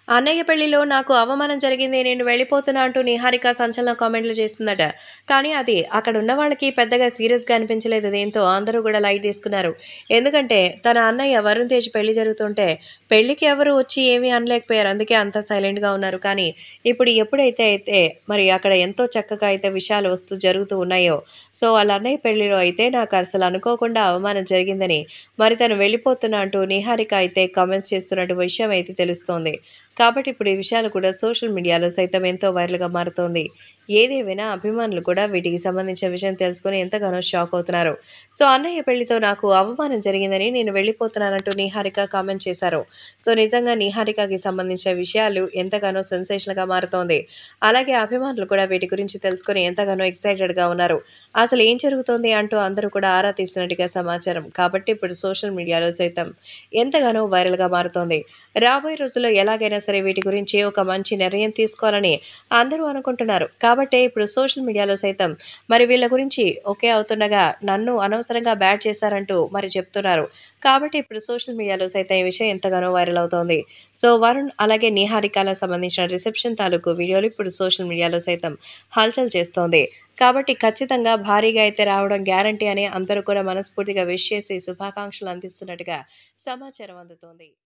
అన్నయ్య పెళ్లిలో నాకు అవమానం జరిగింది నేను వెళ్ళిపోతున్నా అంటూ నిహారిక సంచలన కామెంట్లు చేస్తుందట కానీ అది అక్కడ ఉన్న వాళ్ళకి పెద్దగా సీరియస్గా అనిపించలేదు దీంతో అందరూ కూడా లైట్ తీసుకున్నారు ఎందుకంటే తన అన్నయ్య వరుణ్ తేజ్ పెళ్లి జరుగుతుంటే పెళ్లికి ఎవరు వచ్చి ఏమీ అనలేకపోయారు అందుకే అంతా సైలెంట్గా ఉన్నారు కానీ ఇప్పుడు ఎప్పుడైతే అయితే మరి అక్కడ ఎంతో చక్కగా అయితే విషయాలు వస్తూ జరుగుతూ ఉన్నాయో సో వాళ్ళ అన్నయ్య పెళ్లిలో అయితే నాకు అసలు అనుకోకుండా అవమానం జరిగిందని మరి తను వెళ్ళిపోతున్నా అంటూ నిహారిక అయితే కామెంట్స్ చేస్తున్నట్టు విషయం అయితే తెలుస్తోంది కాబట్టి ఇప్పుడు ఈ విషయాలు కూడా సోషల్ మీడియాలో సైతం ఎంతో వైరల్గా మారుతోంది ఏదేమైనా అభిమానులు కూడా వీటికి సంబంధించిన విషయం తెలుసుకొని ఎంతగానో షాక్ అవుతున్నారు సో అన్నయ్య పెళ్లితో నాకు అవమానం జరిగిందని నేను వెళ్ళిపోతున్నానంటూ నిహారిక కామెంట్ చేశారు సో నిజంగా నిహారికకి సంబంధించిన విషయాలు ఎంతగానో సెన్సేషన్గా మారుతోంది అలాగే అభిమానులు కూడా వీటి గురించి తెలుసుకొని ఎంతగానో ఎక్సైటెడ్గా ఉన్నారు అసలు ఏం జరుగుతోంది అంటూ అందరూ కూడా ఆరా తీసినట్టుగా సమాచారం కాబట్టి ఇప్పుడు సోషల్ మీడియాలో సైతం ఎంతగానో వైరల్గా మారుతోంది రాబోయే రోజుల్లో ఎలాగైనా సరే వీటి గురించి ఒక మంచి నిర్ణయం తీసుకోవాలని అందరూ అనుకుంటున్నారు కాబట్టే ఇప్పుడు సోషల్ మీడియాలో సైతం మరి వీళ్ళ గురించి ఒకే అవుతుండగా నన్ను అనవసరంగా బ్యాడ్ చేశారంటూ మరి చెప్తున్నారు కాబట్టి ఇప్పుడు సోషల్ మీడియాలో సైతం ఈ విషయం ఎంతగానో వైరల్ అవుతోంది సో వరుణ్ అలాగే నిహారికలకు సంబంధించిన రిసెప్షన్ తాలూకు వీడియోలు ఇప్పుడు సోషల్ మీడియాలో సైతం హల్చల్ చేస్తోంది కాబట్టి ఖచ్చితంగా భారీగా అయితే రావడం గ్యారంటీ అని అందరూ కూడా మనస్ఫూర్తిగా విష్ చేసి శుభాకాంక్షలు అందిస్తున్నట్టుగా సమాచారం అందుతోంది